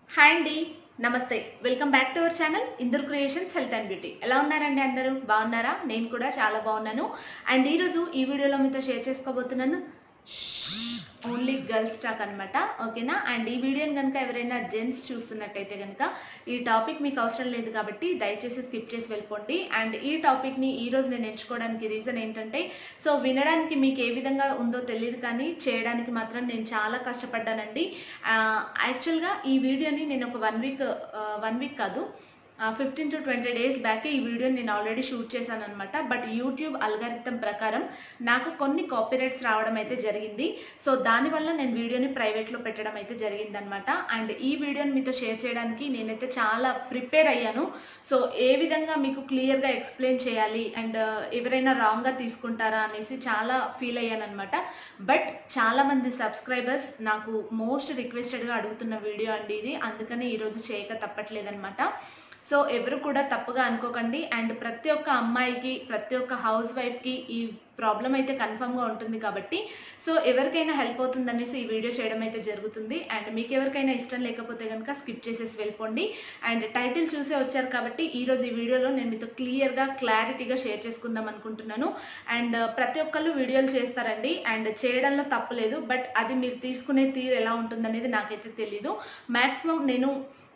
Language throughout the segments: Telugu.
హాయ్ అండి నమస్తే welcome back to our channel Indur creations health and beauty ఎలా ఉన్నారండి అందరూ బాగున్నారా నేను కూడా చాలా బాగున్నాను అండ్ ఈరోజు ఈ వీడియోలో మీతో షేర్ చేసుకోబోతున్నాను ఓన్లీ గర్ల్స్ టాక్ అనమాట ఓకేనా అండ్ ఈ వీడియోని కనుక ఎవరైనా జెంట్స్ చూస్తున్నట్టయితే కనుక ఈ టాపిక్ మీకు అవసరం లేదు కాబట్టి దయచేసి స్కిప్ చేసి వెళ్ళిపోండి అండ్ ఈ టాపిక్ని ఈ రోజు నేను ఎంచుకోవడానికి రీజన్ ఏంటంటే సో వినడానికి మీకు ఏ విధంగా ఉందో తెలియదు కానీ చేయడానికి మాత్రం నేను చాలా కష్టపడ్డానండి యాక్చువల్గా ఈ వీడియోని నేను ఒక వన్ వీక్ వన్ వీక్ కాదు fifteen to twenty days back ఈ వీడియోని నేను ఆల్రెడీ షూట్ చేశాను అనమాట బట్ యూట్యూబ్ అల్గారిథం ప్రకారం నాకు కొన్ని కాపీరైట్స్ రావడం అయితే జరిగింది సో దానివల్ల నేను వీడియోని ప్రైవేట్లో పెట్టడం అయితే జరిగిందనమాట అండ్ ఈ వీడియోని మీతో షేర్ చేయడానికి నేనైతే చాలా ప్రిపేర్ అయ్యాను సో ఏ విధంగా మీకు క్లియర్గా ఎక్స్ప్లెయిన్ చేయాలి అండ్ ఎవరైనా రాంగ్గా తీసుకుంటారా అనేసి చాలా ఫీల్ అయ్యాను అనమాట బట్ చాలా మంది సబ్స్క్రైబర్స్ నాకు మోస్ట్ రిక్వెస్టెడ్గా అడుగుతున్న వీడియో అండి ఇది అందుకని ఈరోజు చేయక తప్పట్లేదనమాట సో ఎవరు కూడా తప్పుగా అనుకోకండి అండ్ ప్రతి ఒక్క అమ్మాయికి ప్రతి ఒక్క హౌస్ వైఫ్కి ఈ ప్రాబ్లం అయితే కన్ఫర్మ్గా ఉంటుంది కాబట్టి సో ఎవరికైనా హెల్ప్ అవుతుందనేసి ఈ వీడియో చేయడం అయితే జరుగుతుంది అండ్ మీకు ఎవరికైనా ఇష్టం లేకపోతే కనుక స్కిప్ చేసేసి వెళ్ళిపోండి అండ్ టైటిల్ చూసే వచ్చారు కాబట్టి ఈరోజు ఈ వీడియోలో నేను మీతో క్లియర్గా క్లారిటీగా షేర్ చేసుకుందాం అనుకుంటున్నాను అండ్ ప్రతి ఒక్కళ్ళు వీడియోలు చేస్తారండి అండ్ చేయడంలో తప్పులేదు బట్ అది మీరు తీసుకునే తీరు ఎలా ఉంటుందనేది నాకైతే తెలీదు మ్యాక్సిమం నేను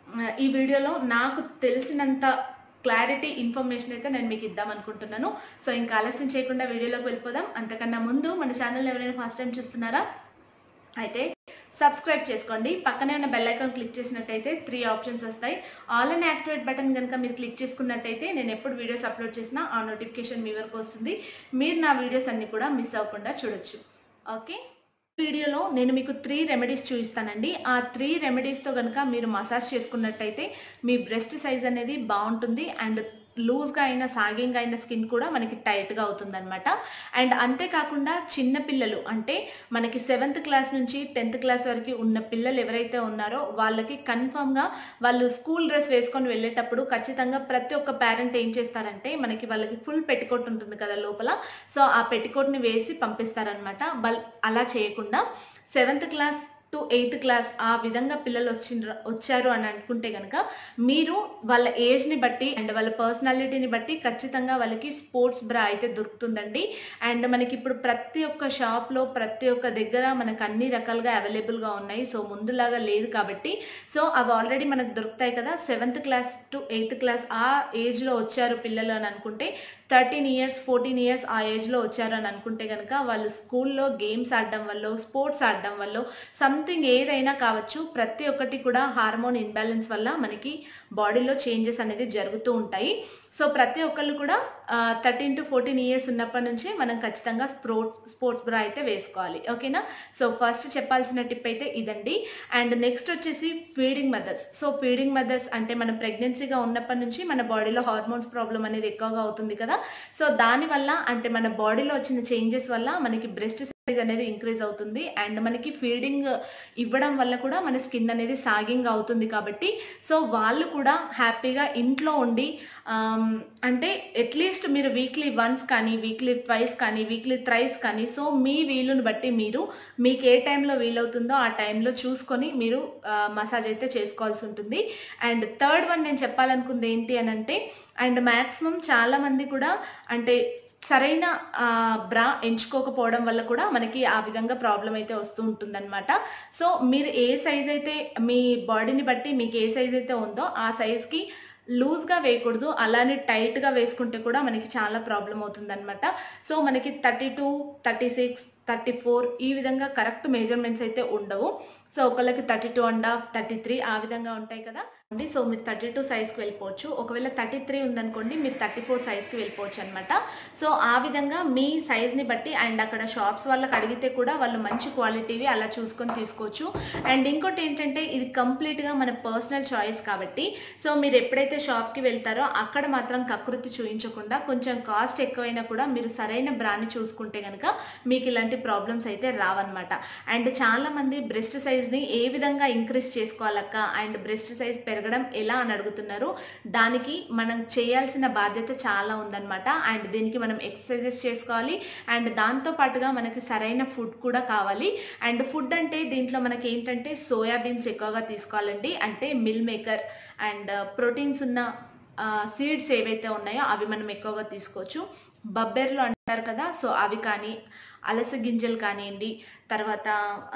ఈ వీడియోలో నాకు తెలిసినంత క్లారిటీ ఇన్ఫర్మేషన్ అయితే నేను మీకు ఇద్దాం అనుకుంటున్నాను సో ఇంకా ఆలస్యం చేయకుండా వీడియోలోకి వెళ్ళిపోదాం అంతకన్నా ముందు మన ఛానల్ ఎవరైనా ఫస్ట్ టైం చూస్తున్నారా అయితే సబ్స్క్రైబ్ చేసుకోండి పక్కనే ఉన్న బెల్ ఐకాన్ క్లిక్ చేసినట్టయితే త్రీ ఆప్షన్స్ వస్తాయి ఆల్ అండ్ యాక్టివేట్ బటన్ కనుక మీరు క్లిక్ చేసుకున్నట్టయితే నేను ఎప్పుడు వీడియోస్ అప్లోడ్ చేసినా ఆ నోటిఫికేషన్ మీ వరకు వస్తుంది మీరు నా వీడియోస్ అన్ని కూడా మిస్ అవ్వకుండా చూడొచ్చు ఓకే వీడియోలో నేను మీకు త్రీ రెమెడీస్ చూపిస్తానండి ఆ త్రీ రెమెడీస్తో కనుక మీరు మసాజ్ చేసుకున్నట్టయితే మీ బ్రెస్ట్ సైజ్ అనేది బాగుంటుంది అండ్ లూజ్గా అయిన సాగింగ్ అయిన స్కిన్ కూడా మనకి టైట్గా అవుతుంది అనమాట అండ్ అంతేకాకుండా చిన్న పిల్లలు అంటే మనకి సెవెంత్ క్లాస్ నుంచి టెన్త్ క్లాస్ వరకు ఉన్న పిల్లలు ఎవరైతే ఉన్నారో వాళ్ళకి కన్ఫామ్గా వాళ్ళు స్కూల్ డ్రెస్ వేసుకొని వెళ్ళేటప్పుడు ఖచ్చితంగా ప్రతి ఒక్క పేరెంట్ ఏం చేస్తారంటే మనకి వాళ్ళకి ఫుల్ పెట్టికోట్ ఉంటుంది కదా లోపల సో ఆ పెట్టికోట్ని వేసి పంపిస్తారనమాట వాళ్ళు అలా చేయకుండా seventh class to eighth class ఆ విధంగా పిల్లలు వచ్చిండ్ర వచ్చారు అని అనుకుంటే కనుక మీరు వాళ్ళ ఏజ్ని బట్టి అండ్ వాళ్ళ పర్సనాలిటీని బట్టి ఖచ్చితంగా వాళ్ళకి స్పోర్ట్స్ బ్రా అయితే దొరుకుతుందండి అండ్ మనకి ఇప్పుడు ప్రతి ఒక్క షాప్లో ప్రతి ఒక్క దగ్గర మనకు అన్ని రకాలుగా అవైలబుల్గా ఉన్నాయి సో ముందులాగా లేదు కాబట్టి సో అవి ఆల్రెడీ మనకు దొరుకుతాయి కదా seventh class to eighth class ఆ ఏజ్లో వచ్చారు పిల్లలు అని అనుకుంటే థర్టీన్ ఇయర్స్ ఫోర్టీన్ ఇయర్స్ ఆ ఏజ్లో వచ్చారు అని అనుకుంటే కనుక వాళ్ళు స్కూల్లో గేమ్స్ ఆడడం వల్ల స్పోర్ట్స్ ఆడడం వల్ల సంథింగ్ ఏదైనా కావచ్చు ప్రతి ఒక్కటి కూడా హార్మోన్ ఇన్బ్యాలెన్స్ వల్ల మనకి బాడీలో చేంజెస్ అనేది జరుగుతూ ఉంటాయి సో ప్రతి ఒక్కళ్ళు కూడా థర్టీన్ టు ఫోర్టీన్ ఇయర్స్ ఉన్నప్పటి నుంచి మనం ఖచ్చితంగా స్పోర్ట్స్ స్పోర్ట్స్ బ్రా అయితే వేసుకోవాలి ఓకేనా సో ఫస్ట్ చెప్పాల్సిన టిప్ అయితే ఇదండి అండ్ నెక్స్ట్ వచ్చేసి feeding mothers so feeding mothers అంటే మనం ప్రెగ్నెన్సీగా ఉన్నప్పటి నుంచి మన బాడీలో హార్మోన్స్ ప్రాబ్లం అనేది ఎక్కువగా అవుతుంది కదా సో దానివల్ల అంటే మన బాడీలో వచ్చిన చేంజెస్ వల్ల మనకి బ్రెస్ట్ సైజ్ అనేది ఇంక్రీజ్ అవుతుంది అండ్ మనకి ఫీడింగ్ ఇవ్వడం వల్ల కూడా మన స్కిన్ అనేది సాగింగ్ అవుతుంది కాబట్టి సో వాళ్ళు కూడా హ్యాపీగా ఇంట్లో ఉండి అంటే అట్లీస్ట్ మీరు వీక్లీ వన్స్ కానీ వీక్లీ ట్వైస్ కానీ వీక్లీ థ్రైస్ కానీ సో మీ వీలుని బట్టి మీరు మీకు ఏ టైంలో వీలవుతుందో ఆ టైంలో చూసుకొని మీరు మసాజ్ అయితే చేసుకోవాల్సి ఉంటుంది అండ్ థర్డ్ వన్ నేను చెప్పాలనుకుంది ఏంటి అని అంటే అండ్ మ్యాక్సిమం చాలామంది కూడా అంటే సరైన బ్రా ఎంచుకోకపోవడం వల్ల కూడా మనకి ఆ విధంగా ప్రాబ్లం అయితే వస్తూ ఉంటుందన్నమాట సో మీరు ఏ సైజ్ అయితే మీ బాడీని బట్టి మీకు ఏ సైజ్ అయితే ఉందో ఆ సైజ్కి లూజ్గా వేయకూడదు అలానే టైట్గా వేసుకుంటే కూడా మనకి చాలా ప్రాబ్లం అవుతుందన్నమాట సో మనకి thirty two thirty six thirty four ఈ విధంగా కరెక్ట్ మెజర్మెంట్స్ అయితే ఉండవు సో ఒకళ్ళకి thirty two and half thirty three ఆ విధంగా ఉంటాయి కదా అండి సో మీరు థర్టీ టూ సైజ్కి వెళ్ళిపోవచ్చు ఒకవేళ థర్టీ త్రీ ఉందనుకోండి మీరు థర్టీ ఫోర్ సైజ్కి వెళ్ళిపోవచ్చు అనమాట సో ఆ విధంగా మీ సైజ్ని బట్టి అండ్ అక్కడ షాప్స్ వాళ్ళకి అడిగితే కూడా వాళ్ళు మంచి క్వాలిటీవి అలా చూసుకొని తీసుకోవచ్చు అండ్ ఇంకోటి ఏంటంటే ఇది కంప్లీట్గా మన పర్సనల్ చాయిస్ కాబట్టి సో మీరు ఎప్పుడైతే షాప్కి వెళ్తారో అక్కడ మాత్రం కకృతి చూపించకుండా కొంచెం కాస్ట్ ఎక్కువైనా కూడా మీరు సరైన బ్రాండ్ చూసుకుంటే కనుక మీకు ఇలాంటి ప్రాబ్లమ్స్ అయితే రావన్నమాట అండ్ చాలామంది బ్రెస్ట్ సైజ్ని ఏ విధంగా ఇంక్రీజ్ చేసుకోవాలక్క అండ్ బ్రెస్ట్ సైజ్ పెరగడం ఎలా అని అడుగుతున్నారు దానికి మనం చేయాల్సిన బాధ్యత చాలా ఉందన్నమాట అండ్ దీనికి మనం ఎక్సర్సైజెస్ చేసుకోవాలి అండ్ దాంతో పాటుగా మనకి సరైన ఫుడ్ కూడా కావాలి అండ్ ఫుడ్ అంటే దీంట్లో మనకి ఏంటంటే సోయాబీన్స్ ఎక్కువగా తీసుకోవాలండి అంటే మిల్ మేకర్ అండ్ ప్రోటీన్స్ ఉన్న సీడ్స్ ఏవైతే ఉన్నాయో అవి మనం ఎక్కువగా తీసుకోవచ్చు బబ్బెర్లు అంటారు కదా సో అవి కానీ అలస గింజలు కానివ్వండి తర్వాత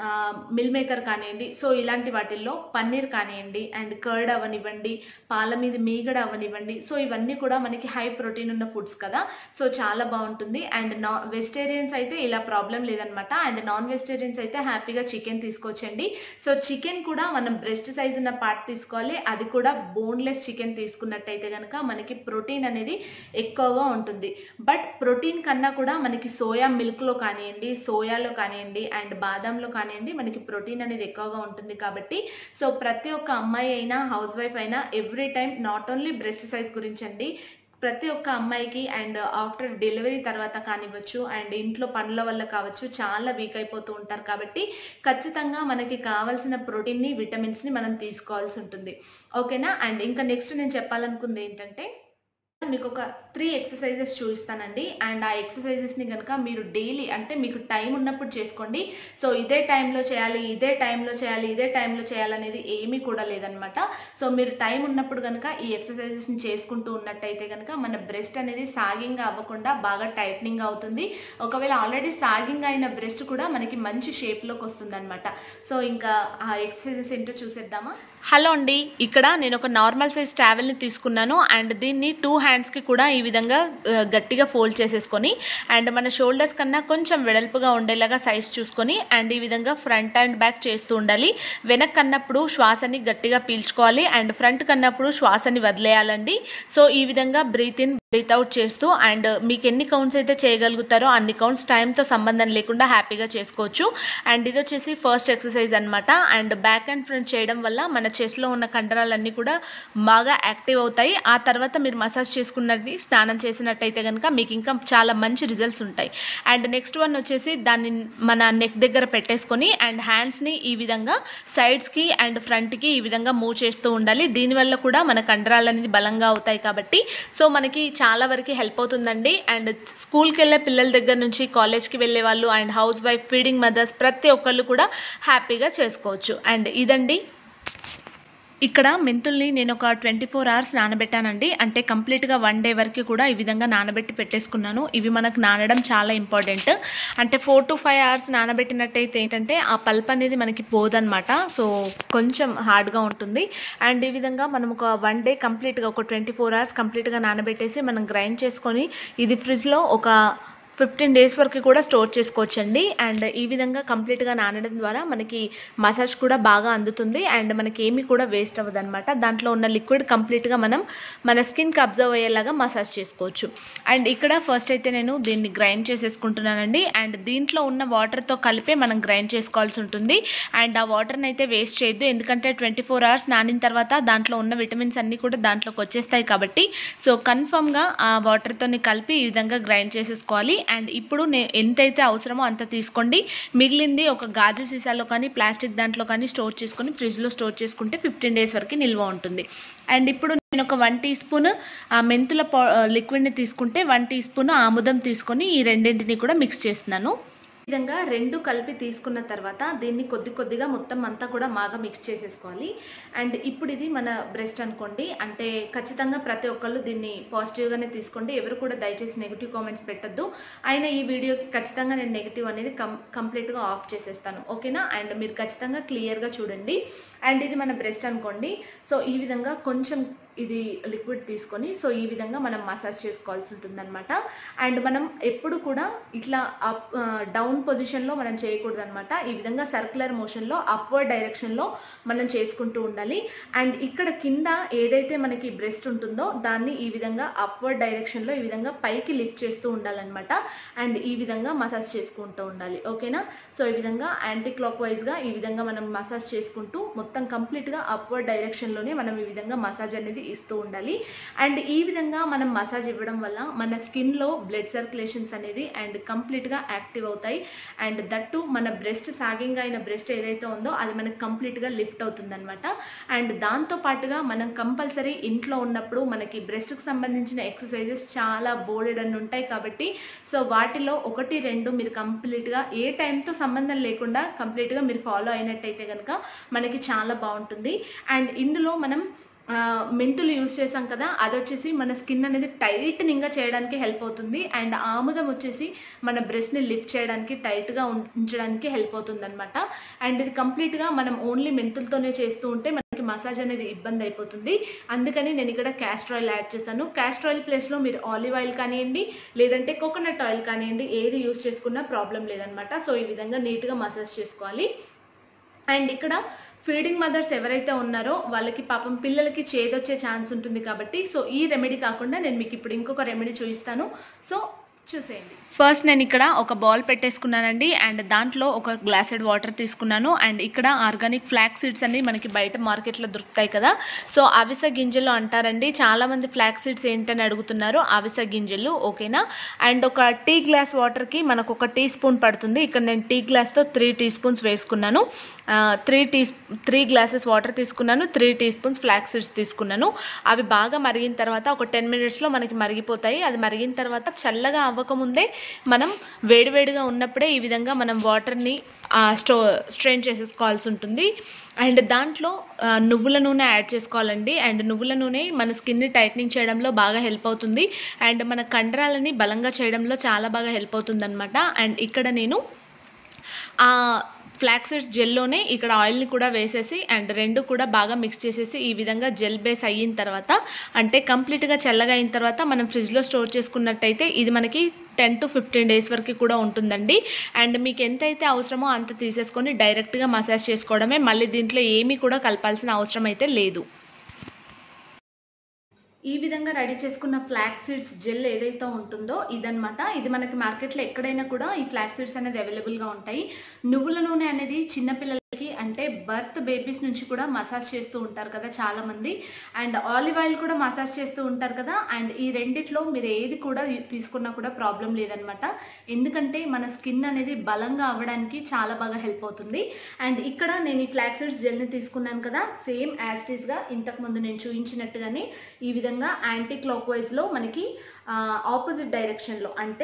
మిల్ మేకర్ కానివ్వండి సో ఇలాంటి వాటిల్లో పన్నీర్ కానివ్వండి అండ్ కర్డ్ అవనివ్వండి పాల మీద మీగడ అవనివ్వండి సో ఇవన్నీ కూడా మనకి హై ప్రోటీన్ ఉన్న ఫుడ్స్ కదా సో చాలా బాగుంటుంది అండ్ నా వెజిటేరియన్స్ అయితే ఇలా ప్రాబ్లం లేదనమాట అండ్ నాన్ వెజిటేరియన్స్ అయితే హ్యాపీగా చికెన్ తీసుకోవచ్చండి సో చికెన్ కూడా మనం బ్రెస్ట్ సైజ్ ఉన్న పార్ట్ తీసుకోవాలి అది కూడా బోన్లెస్ చికెన్ తీసుకున్నట్టయితే కనుక మనకి ప్రోటీన్ అనేది ఎక్కువగా ఉంటుంది బట్ ప్రోటీన్ కన్నా కూడా మనకి సోయా మిల్క్లో కానివ్వండి సోయాలో కానివ్వండి అండ్ బాదంలో కానివ్వండి మనకి ప్రోటీన్ అనేది ఎక్కువగా ఉంటుంది కాబట్టి సో ప్రతి ఒక్క అమ్మాయి అయినా హౌస్ వైఫ్ అయినా every time not only breast size గురించి అండి ప్రతి ఒక్క అమ్మాయికి అండ్ ఆఫ్టర్ డెలివరీ తర్వాత కానివ్వచ్చు అండ్ ఇంట్లో పనుల వల్ల కావచ్చు చాలా వీక్ అయిపోతూ ఉంటారు కాబట్టి ఖచ్చితంగా మనకి కావాల్సిన ప్రోటీన్ని విటమిన్స్ని మనం తీసుకోవాల్సి ఉంటుంది ఓకేనా అండ్ ఇంకా నెక్స్ట్ నేను చెప్పాలనుకుంది ఏంటంటే మీకు ఒక త్రీ ఎక్సర్సైజెస్ చూపిస్తానండి అండ్ ఆ ఎక్సర్సైజెస్ని కనుక మీరు డైలీ అంటే మీకు టైం ఉన్నప్పుడు చేసుకోండి సో ఇదే టైంలో చేయాలి ఇదే టైంలో చేయాలి ఇదే టైంలో చేయాలనేది ఏమీ కూడా లేదనమాట సో మీరు టైం ఉన్నప్పుడు కనుక ఈ ఎక్సర్సైజెస్ని చేసుకుంటూ ఉన్నట్టయితే కనుక మన బ్రెస్ట్ అనేది సాగింగ్ అవ్వకుండా బాగా టైట్నింగ్ అవుతుంది ఒకవేళ ఆల్రెడీ సాగింగ్ అయిన బ్రెస్ట్ కూడా మనకి మంచి షేప్లోకి వస్తుంది అనమాట సో ఇంకా ఆ ఎక్సర్సైజెస్ ఏంటో చూసేద్దామా హలో అండి ఇక్కడ నేను ఒక నార్మల్ సైజ్ ట్రావెల్ని తీసుకున్నాను అండ్ దీన్ని టూ హ్యాండ్స్కి కూడా ఈ విధంగా ఆ, గట్టిగా ఫోల్డ్ చేసేసుకొని అండ్ మన షోల్డర్స్ కన్నా కొంచెం వెడల్పుగా ఉండేలాగా సైజ్ చూసుకొని అండ్ ఈ విధంగా ఫ్రంట్ అండ్ బ్యాక్ చేస్తూ ఉండాలి వెనక్ కన్నప్పుడు శ్వాసని గట్టిగా పీల్చుకోవాలి అండ్ ఫ్రంట్ కన్నప్పుడు శ్వాసని వదిలేయాలండి సో ఈ విధంగా బ్రీత్ ఇన్ బ్రీత్ అవుట్ చేస్తూ అండ్ మీకు ఎన్ని కౌంట్స్ అయితే చేయగలుగుతారో అన్ని కౌంట్స్ టైంతో సంబంధం లేకుండా హ్యాపీగా చేసుకోవచ్చు అండ్ ఇది వచ్చేసి ఫస్ట్ ఎక్సర్సైజ్ అనమాట అండ్ బ్యాక్ అండ్ ఫ్రంట్ చేయడం వల్ల మన చెస్ట్లో ఉన్న కండరాలన్నీ కూడా బాగా యాక్టివ్ అవుతాయి ఆ తర్వాత మీరు మసాజ్ చేసుకున్నది స్నానం చేసినట్టయితే కనుక మీకు ఇంకా చాలా మంచి రిజల్ట్స్ ఉంటాయి అండ్ నెక్స్ట్ వన్ వచ్చేసి దాన్ని మన నెక్ దగ్గర పెట్టేసుకొని అండ్ హ్యాండ్స్ని ఈ విధంగా సైడ్స్కి అండ్ ఫ్రంట్కి ఈ విధంగా మూవ్ చేస్తూ ఉండాలి దీనివల్ల కూడా మన కండరాలు అనేది బలంగా అవుతాయి కాబట్టి సో మనకి చాలా వరకు హెల్ప్ అవుతుందండి అండ్ స్కూల్కి వెళ్ళే పిల్లల దగ్గర నుంచి కాలేజ్కి వెళ్ళే వాళ్ళు and house wife feeding mothers ప్రతి ఒక్కళ్ళు కూడా హ్యాపీగా చేసుకోవచ్చు అండ్ ఇదండి ఇక్కడ మెంతుల్ని నేను ఒక ట్వంటీ ఫోర్ అవర్స్ నానబెట్టానండి అంటే కంప్లీట్గా వన్ డే వరకు కూడా ఈ విధంగా నానబెట్టి పెట్టేసుకున్నాను ఇవి మనకు నానడం చాలా ఇంపార్టెంట్ అంటే ఫోర్ టు ఫైవ్ అవర్స్ నానబెట్టినట్టయితే ఏంటంటే ఆ పల్ప్ అనేది మనకి పోదనమాట సో కొంచెం హార్డ్గా ఉంటుంది అండ్ ఈ విధంగా మనం ఒక వన్ డే కంప్లీట్గా ఒక ట్వంటీ ఫోర్ అవర్స్ కంప్లీట్గా నానబెట్టేసి మనం గ్రైండ్ చేసుకొని ఇది ఫ్రిడ్జ్లో ఒక ఫిఫ్టీన్ డేస్ వరకు కూడా స్టోర్ చేసుకోవచ్చండి అండ్ ఈ విధంగా కంప్లీట్గా నానడం ద్వారా మనకి మసాజ్ కూడా బాగా అందుతుంది అండ్ మనకి ఏమీ కూడా వేస్ట్ అవ్వదు అనమాట దాంట్లో ఉన్న లిక్విడ్ కంప్లీట్గా మనం మన స్కిన్కి అబ్జర్వ్ అయ్యేలాగా మసాజ్ చేసుకోవచ్చు అండ్ ఇక్కడ ఫస్ట్ అయితే నేను దీన్ని గ్రైండ్ చేసేసుకుంటున్నానండి అండ్ దీంట్లో ఉన్న వాటర్తో కలిపే మనం గ్రైండ్ చేసుకోవాల్సి ఉంటుంది అండ్ ఆ వాటర్ని అయితే వేస్ట్ చేయొద్దు ఎందుకంటే ట్వంటీ ఫోర్ అవర్స్ నానిన తర్వాత దాంట్లో ఉన్న విటమిన్స్ అన్నీ కూడా దాంట్లోకి వచ్చేస్తాయి కాబట్టి సో కన్ఫర్మ్గా ఆ వాటర్తోని కలిపి ఈ విధంగా గ్రైండ్ చేసేసుకోవాలి అండ్ ఇప్పుడు నే ఎంతైతే అవసరమో అంత తీసుకోండి మిగిలింది ఒక గాజు సీసాలో కానీ ప్లాస్టిక్ దాంట్లో కానీ స్టోర్ చేసుకొని ఫ్రిడ్జ్లో స్టోర్ చేసుకుంటే ఫిఫ్టీన్ డేస్ వరకు నిల్వ ఉంటుంది అండ్ ఇప్పుడు నేను ఒక వన్ టీ స్పూన్ ఆ మెంతుల పౌ లిక్విడ్ని తీసుకుంటే వన్ టీ స్పూన్ ఆముదం తీసుకొని ఈ రెండింటిని కూడా మిక్స్ చేస్తున్నాను ఈ విధంగా రెండు కలిపి తీసుకున్న తర్వాత దీన్ని కొద్ది కొద్దిగా మొత్తం అంతా కూడా బాగా మిక్స్ చేసేసుకోవాలి అండ్ ఇప్పుడు ఇది మన బ్రెస్ట్ అనుకోండి అంటే ఖచ్చితంగా ప్రతి ఒక్కళ్ళు దీన్ని పాజిటివ్గానే తీసుకోండి ఎవరు కూడా దయచేసి నెగిటివ్ కామెంట్స్ పెట్టొద్దు అయినా ఈ వీడియోకి ఖచ్చితంగా నేను నెగిటివ్ అనేది కం కంప్లీట్గా ఆఫ్ చేసేస్తాను ఓకేనా అండ్ మీరు ఖచ్చితంగా క్లియర్గా చూడండి అండ్ ఇది మన బ్రెస్ట్ అనుకోండి సో ఈ విధంగా కొంచెం ఇది లిక్విడ్ తీసుకొని సో ఈ విధంగా మనం మసాజ్ చేసుకోవాల్సి ఉంటుందన్నమాట అండ్ మనం ఎప్పుడు కూడా ఇట్లా అప్ డౌన్ పొజిషన్లో మనం చేయకూడదు అనమాట ఈ విధంగా సర్క్యులర్ మోషన్లో అప్వర్డ్ డైరెక్షన్లో మనం చేసుకుంటూ ఉండాలి అండ్ ఇక్కడ కింద ఏదైతే మనకి బ్రెస్ట్ ఉంటుందో దాన్ని ఈ విధంగా అప్వర్డ్ డైరెక్షన్లో ఈ విధంగా పైకి లిఫ్ట్ చేస్తూ ఉండాలన్నమాట అండ్ ఈ విధంగా మసాజ్ చేసుకుంటూ ఉండాలి ఓకేనా సో ఈ విధంగా యాంటీ క్లాక్ వైజ్గా ఈ విధంగా మనం మసాజ్ చేసుకుంటూ మొత్తం కంప్లీట్గా అప్వర్డ్ డైరెక్షన్లోనే మనం ఈ విధంగా మసాజ్ అనేది ఇస్తూ ఉండాలి అండ్ ఈ విధంగా మనం మసాజ్ ఇవ్వడం వల్ల మన స్కిన్లో బ్లడ్ సర్క్యులేషన్స్ అనేది అండ్ కంప్లీట్గా యాక్టివ్ అవుతాయి అండ్ దట్టు మన బ్రెస్ట్ సాగింగ్ అయిన బ్రెస్ట్ ఏదైతే ఉందో అది మనకి కంప్లీట్గా లిఫ్ట్ అవుతుంది అనమాట అండ్ దాంతో పాటుగా మనం కంపల్సరీ ఇంట్లో ఉన్నప్పుడు మనకి బ్రెస్ట్కి సంబంధించిన ఎక్సర్సైజెస్ చాలా బోర్డెడ్ అని ఉంటాయి కాబట్టి సో వాటిలో ఒకటి రెండు మీరు కంప్లీట్గా ఏ టైంతో సంబంధం లేకుండా కంప్లీట్గా మీరు ఫాలో అయినట్టయితే కనుక మనకి చాలా బాగుంటుంది అండ్ ఇందులో మనం ఆ, మెంతులు యూజ్ చేసాం కదా అది వచ్చేసి మన స్కిన్ అనేది టైట్నింగ్గా చేయడానికి హెల్ప్ అవుతుంది అండ్ ఆముదం వచ్చేసి మన బ్రెస్ట్ని లిఫ్ట్ చేయడానికి టైట్గా ఉంచడానికి హెల్ప్ అవుతుంది అనమాట అండ్ ఇది కంప్లీట్గా మనం ఓన్లీ మెంతులతోనే చేస్తూ ఉంటే మనకి మసాజ్ అనేది ఇబ్బంది అయిపోతుంది అందుకని నేను ఇక్కడ క్యాస్టర్ ఆయిల్ యాడ్ చేశాను క్యాస్టర్ ఆయిల్ ప్లేస్లో మీరు ఆలివ్ ఆయిల్ కానివ్వండి లేదంటే కోకోనట్ ఆయిల్ కానివ్వండి ఏది యూజ్ చేసుకున్నా ప్రాబ్లం లేదనమాట సో ఈ విధంగా నీట్గా మసాజ్ చేసుకోవాలి అండ్ ఇక్కడ ఫీడింగ్ మదర్స్ ఎవరైతే ఉన్నారో వాళ్ళకి పాపం పిల్లలకి చేదొచ్చే ఛాన్స్ ఉంటుంది కాబట్టి సో ఈ రెమెడీ కాకుండా నేను మీకు ఇప్పుడు ఇంకొక రెమెడీ చూపిస్తాను సో చూసేయండి ఫస్ట్ నేను ఇక్కడ ఒక బౌల్ పెట్టేసుకున్నానండి అండ్ దాంట్లో ఒక గ్లాసెడ్ వాటర్ తీసుకున్నాను అండ్ ఇక్కడ ఆర్గానిక్ ఫ్లాక్ సీడ్స్ అన్ని మనకి బయట మార్కెట్లో దొరుకుతాయి కదా సో అవిసె గింజలు అంటారండి చాలామంది ఫ్లాక్ సీడ్స్ ఏంటని అడుగుతున్నారు అవిసె గింజలు ఓకేనా అండ్ ఒక టీ గ్లాస్ వాటర్కి మనకు ఒక టీ స్పూన్ పడుతుంది ఇక్కడ నేను టీ గ్లాస్తో త్రీ టీ స్పూన్స్ వేసుకున్నాను three tea three glasses water తీసుకున్నాను three teaspoons flax seeds తీసుకున్నాను అవి బాగా మరిగిన తర్వాత ఒక టెన్ మినిట్స్లో మనకి మరిగిపోతాయి అది మరిగిన తర్వాత చల్లగా అవ్వకముందే మనం వేడివేడిగా ఉన్నప్పుడే ఈ విధంగా మనం వాటర్ని స్టో స్ట్రెయిన్ చేసేసుకోవాల్సి ఉంటుంది అండ్ దాంట్లో ఆ, నువ్వుల నూనె యాడ్ చేసుకోవాలండి అండ్ నువ్వుల నూనె మన స్కిన్ని టైట్నింగ్ చేయడంలో బాగా హెల్ప్ అవుతుంది అండ్ మన కండరాలని బలంగా చేయడంలో చాలా బాగా హెల్ప్ అవుతుంది అనమాట అండ్ ఇక్కడ నేను ఆ ఫ్లాక్సీడ్స్ జెల్లోనే ఇక్కడ ఆయిల్ని కూడా వేసేసి అండ్ రెండు కూడా బాగా మిక్స్ చేసేసి ఈ విధంగా జెల్ బేస్ అయిన తర్వాత అంటే కంప్లీట్గా చల్లగా అయిన తర్వాత మనం ఫ్రిడ్జ్లో స్టోర్ చేసుకున్నట్టయితే ఇది మనకి టెన్ టు ఫిఫ్టీన్ డేస్ వరకు కూడా ఉంటుందండి అండ్ మీకు ఎంతైతే అవసరమో అంత తీసేసుకొని డైరెక్ట్గా మసాజ్ చేసుకోవడమే మళ్ళీ దీంట్లో ఏమీ కూడా కలపాల్సిన అవసరం అయితే లేదు ఈ విధంగా రెడీ చేసుకున్న ఫ్లాక్ సీడ్స్ జెల్ ఏదైతే ఉంటుందో ఇదనమాట ఇది మనకి మార్కెట్లో ఎక్కడైనా కూడా ఈ ఫ్లాక్ సీడ్స్ అనేది అవైలబుల్గా ఉంటాయి నువ్వుల నూనె అనేది చిన్నపిల్లలకి అంటే బర్త్ బేబీస్ నుంచి కూడా మసాజ్ చేస్తూ ఉంటారు కదా చాలా మంది అండ్ ఆలివ్ ఆయిల్ కూడా మసాజ్ చేస్తూ ఉంటారు కదా అండ్ ఈ రెండిట్లో మీరు ఏది కూడా తీసుకున్నా కూడా ప్రాబ్లం లేదనమాట ఎందుకంటే మన స్కిన్ అనేది బలంగా అవ్వడానికి చాలా బాగా హెల్ప్ అవుతుంది అండ్ ఇక్కడ నేను ఈ ఫ్లాక్ సీడ్స్ జెల్ని తీసుకున్నాను కదా సేమ్ యాస్టీస్గా ఇంతకు ముందు నేను చూపించినట్టుగానే ఈ విధంగా యాంటీ క్లాక్ వైజ్లో మనకి ఆపోజిట్ డైరెక్షన్లో అంటే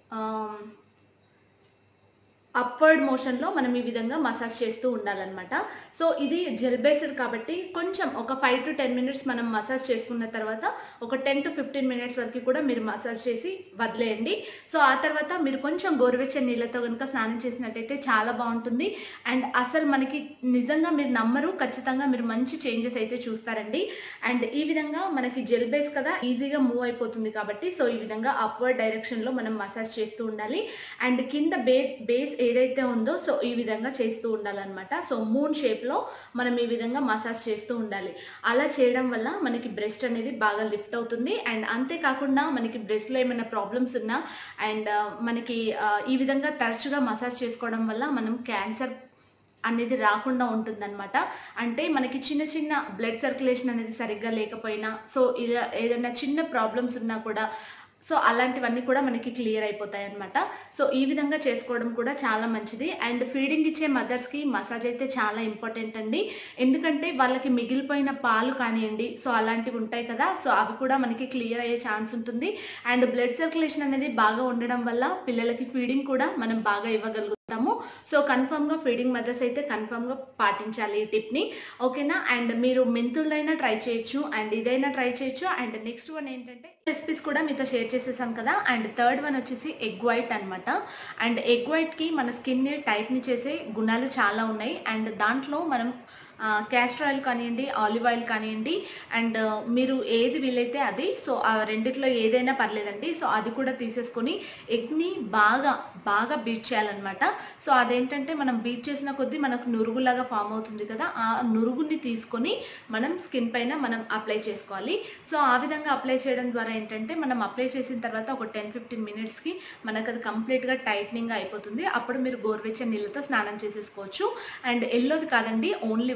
అప్వర్డ్ మోషన్లో మనం ఈ విధంగా మసాజ్ చేస్తూ ఉండాలన్నమాట సో ఇది జెల్ బేస్డ్ కాబట్టి కొంచెం ఒక ఫైవ్ టు టెన్ మినిట్స్ మనం మసాజ్ చేసుకున్న తర్వాత ఒక టెన్ టు ఫిఫ్టీన్ మినిట్స్ వరకు కూడా మీరు మసాజ్ చేసి వదిలేయండి సో ఆ తర్వాత మీరు కొంచెం గోరువెచ్చని నీళ్ళతో కనుక స్నానం చేసినట్టయితే చాలా బాగుంటుంది అండ్ అసలు మనకి నిజంగా మీరు నమ్మరు ఖచ్చితంగా మీరు మంచి చేంజెస్ అయితే చూస్తారండి అండ్ ఈ విధంగా మనకి జెల్ బేస్ కదా ఈజీగా మూవ్ అయిపోతుంది కాబట్టి సో ఈ విధంగా అప్వర్డ్ డైరెక్షన్లో మనం మసాజ్ చేస్తూ ఉండాలి అండ్ కింద బే బేస్ ఏదైతే ఉందో సో ఈ విధంగా చేస్తూ ఉండాలన్నమాట సో మూన్ షేప్లో మనం ఈ విధంగా మసాజ్ చేస్తూ ఉండాలి అలా చేయడం వల్ల మనకి బ్రెస్ట్ అనేది బాగా లిఫ్ట్ అవుతుంది అండ్ అంతేకాకుండా మనకి బ్రెస్ట్లో ఏమైనా ప్రాబ్లమ్స్ ఉన్నా అండ్ మనకి ఆ, ఈ విధంగా తరచుగా మసాజ్ చేసుకోవడం వల్ల మనం క్యాన్సర్ అనేది రాకుండా ఉంటుందన్నమాట అంటే మనకి చిన్న చిన్న బ్లడ్ సర్క్యులేషన్ అనేది సరిగ్గా లేకపోయినా సో ఇలా ఏదైనా చిన్న ప్రాబ్లమ్స్ ఉన్నా కూడా సో అలాంటివన్నీ కూడా మనకి క్లియర్ అయిపోతాయి అనమాట సో ఈ విధంగా చేసుకోవడం కూడా చాలా మంచిది అండ్ ఫీడింగ్ ఇచ్చే మదర్స్కి మసాజ్ అయితే చాలా ఇంపార్టెంట్ అండి ఎందుకంటే వాళ్ళకి మిగిలిపోయిన పాలు కానివ్వండి సో అలాంటివి ఉంటాయి కదా సో అవి కూడా మనకి క్లియర్ అయ్యే ఛాన్స్ ఉంటుంది అండ్ బ్లడ్ సర్క్యులేషన్ అనేది బాగా ఉండడం వల్ల పిల్లలకి ఫీడింగ్ కూడా మనం బాగా ఇవ్వగలుగుతాము సో కన్ఫర్మ్గా ఫీడింగ్ మదర్స్ అయితే కన్ఫర్మ్గా పాటించాలి ఈ టిప్ని ఓకేనా అండ్ మీరు మెంతులైనా ట్రై చేయొచ్చు అండ్ ఇదైనా ట్రై చేయొచ్చు అండ్ నెక్స్ట్ వన్ ఏంటంటే రెసిపీస్ కూడా మీతో షేర్ చేసేసాను కదా అండ్ థర్డ్ వన్ వచ్చేసి ఎగ్ వైట్ అనమాట అండ్ ఎగ్ వైట్కి మన స్కిన్ని టైట్ని చేసే గుణాలు చాలా ఉన్నాయి అండ్ దాంట్లో మనం క్యాస్టర్ ఆయిల్ కానివ్వండి ఆలివ్ ఆయిల్ కానివ్వండి అండ్ మీరు ఏది వీలైతే అది సో ఆ రెండిట్లో ఏదైనా పర్లేదండి సో అది కూడా తీసేసుకొని ఎగ్ని బాగా బాగా బీట్ చేయాలన్నమాట సో అదేంటంటే మనం బీట్ చేసిన కొద్దీ మనకు నురుగులాగా ఫామ్ అవుతుంది కదా ఆ నురుగుని తీసుకొని మనం స్కిన్ పైన మనం అప్లై చేసుకోవాలి సో ఆ విధంగా అప్లై చేయడం ద్వారా ఏంటంటే మనం అప్లై చేసిన తర్వాత ఒక టెన్ ఫిఫ్టీన్ మినిట్స్కి మనకు అది కంప్లీట్గా టైట్నింగ్ అయిపోతుంది అప్పుడు మీరు గోరువెచ్చని నీళ్ళతో స్నానం చేసేసుకోవచ్చు అండ్ ఎల్లోది కాదండి ఓన్లీ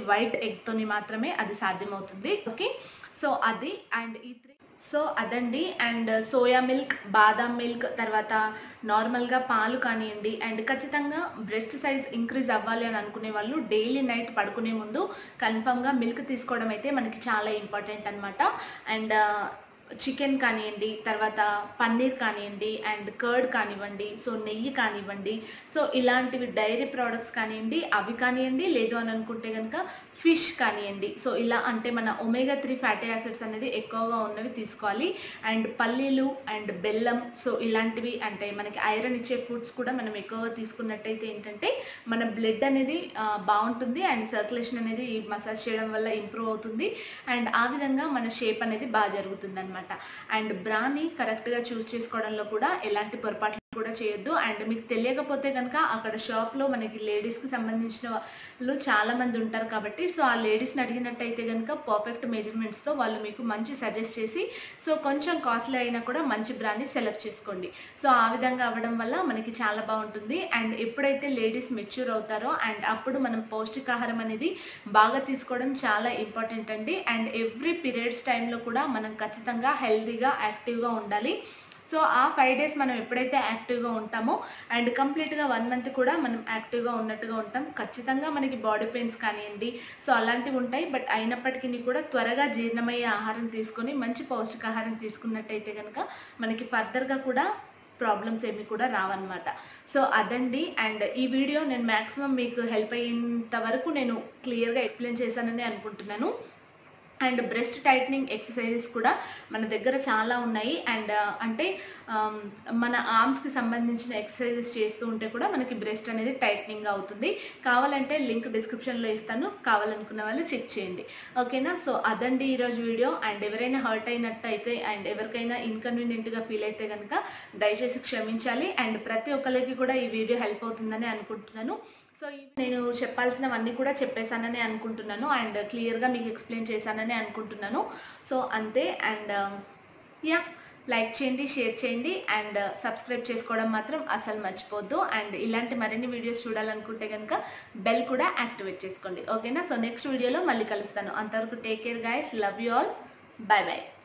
వైట్ ఎగ్తోని మాత్రమే అది సాధ్యమవుతుంది ఓకే సో అది అండ్ ఈ త్రీ సో అదండి అండ్ సోయా మిల్క్ బాదాం మిల్క్ తర్వాత నార్మల్గా పాలు కానివ్వండి అండ్ ఖచ్చితంగా బ్రెస్ట్ సైజ్ ఇంక్రీజ్ అవ్వాలి అని అనుకునే వాళ్ళు డైలీ నైట్ పడుకునే ముందు కన్ఫామ్గా మిల్క్ తీసుకోవడం అయితే మనకి చాలా ఇంపార్టెంట్ అనమాట అండ్ చికెన్ కానివ్వండి తర్వాత పన్నీర్ కానివ్వండి అండ్ కర్డ్ కానివ్వండి సో నెయ్యి కానివ్వండి సో ఇలాంటివి డైరీ ప్రోడక్ట్స్ కానివ్వండి అవి కానివ్వండి లేదు అని అనుకుంటే కనుక ఫిష్ కానివ్వండి సో ఇలా అంటే మన ఒమేగా త్రీ ఫ్యాటీ యాసిడ్స్ అనేది ఎక్కువగా ఉన్నవి తీసుకోవాలి అండ్ పల్లీలు అండ్ బెల్లం సో ఇలాంటివి అంటే మనకి ఐరన్ ఇచ్చే ఫుడ్స్ కూడా మనం ఎక్కువగా తీసుకున్నట్టయితే ఏంటంటే మన బ్లడ్ అనేది ఆ, బాగుంటుంది అండ్ సర్క్యులేషన్ అనేది మసాజ్ చేయడం వల్ల ఇంప్రూవ్ అవుతుంది అండ్ ఆ విధంగా మన షేప్ అనేది బాగా జరుగుతుంది అనమాట అండ్ బ్రాని కరెక్ట్గా చూస్ చేసుకోవడంలో కూడా ఎలాంటి పొరపాట్లు కూడా చేయొద్దు అండ్ మీకు తెలియకపోతే కనుక అక్కడ షాప్లో మనకి లేడీస్కి సంబంధించిన వాళ్ళు చాలా మంది ఉంటారు కాబట్టి సో ఆ లేడీస్ని అడిగినట్టయితే కనుక పర్ఫెక్ట్ మెజర్మెంట్స్తో వాళ్ళు మీకు మంచి సజెస్ట్ చేసి సో కొంచెం కాస్ట్లీ అయినా కూడా మంచి బ్రాండ్ని సెలెక్ట్ చేసుకోండి సో ఆ విధంగా అవ్వడం వల్ల మనకి చాలా బాగుంటుంది అండ్ ఎప్పుడైతే లేడీస్ మెచ్యూర్ అవుతారో అండ్ అప్పుడు మనం పౌష్టికాహారం అనేది బాగా తీసుకోవడం చాలా ఇంపార్టెంట్ అండి అండ్ ఎవ్రీ పీరియడ్స్ టైంలో కూడా మనం ఖచ్చితంగా హెల్తీగా యాక్టివ్గా ఉండాలి సో ఆ ఫైవ్ డేస్ మనం ఎప్పుడైతే యాక్టివ్గా ఉంటామో అండ్ కంప్లీట్గా వన్ మంత్ కూడా మనం యాక్టివ్గా ఉన్నట్టుగా ఉంటాం ఖచ్చితంగా మనకి బాడీ పెయిన్స్ కానివ్వండి సో అలాంటివి ఉంటాయి బట్ అయినప్పటికీ కూడా త్వరగా జీర్ణమయ్యే ఆహారం తీసుకొని మంచి పౌష్టికాహారం తీసుకున్నట్టయితే కనుక మనకి ఫర్దర్గా కూడా ప్రాబ్లమ్స్ ఏమి కూడా రావన్నమాట సో అదండి అండ్ ఈ వీడియో నేను మ్యాక్సిమం మీకు హెల్ప్ అయ్యేంత వరకు నేను క్లియర్గా ఎక్స్ప్లెయిన్ చేశానని అనుకుంటున్నాను అండ్ బ్రెస్ట్ టైట్నింగ్ ఎక్సర్సైజెస్ కూడా మన దగ్గర చాలా ఉన్నాయి అండ్ అంటే ఆమ్, మన ఆర్మ్స్కి సంబంధించిన ఎక్సర్సైజెస్ చేస్తూ ఉంటే కూడా మనకి బ్రెస్ట్ అనేది టైట్నింగ్ అవుతుంది కావాలంటే లింక్ డిస్క్రిప్షన్లో ఇస్తాను కావాలనుకున్న వాళ్ళు చెక్ చేయండి ఓకేనా సో అదండి ఈరోజు వీడియో అండ్ ఎవరైనా హర్ట్ అయినట్టు అయితే అండ్ ఎవరికైనా ఇన్కన్వీనియంట్గా ఫీల్ అయితే కనుక దయచేసి క్షమించాలి అండ్ ప్రతి ఒక్కరికి కూడా ఈ వీడియో హెల్ప్ అవుతుందని అనుకుంటున్నాను సో ఈ- నేను చెప్పాల్సినవన్నీ కూడా చెప్పేశానని అనుకుంటున్నాను అండ్ క్లియర్గా మీకు ఎక్స్ప్లెయిన్ చేశానని అనుకుంటున్నాను సో అంతే అండ్ యా లైక్ చేయండి షేర్ చేయండి అండ్ సబ్స్క్రైబ్ చేసుకోవడం మాత్రం అసలు మర్చిపోద్దు అండ్ ఇలాంటి మరిన్ని వీడియోస్ చూడాలనుకుంటే కనుక బెల్ కూడా యాక్టివేట్ చేసుకోండి ఓకేనా సో నెక్స్ట్ వీడియోలో మళ్ళీ కలుస్తాను అంతవరకు take care guys love you all bye bye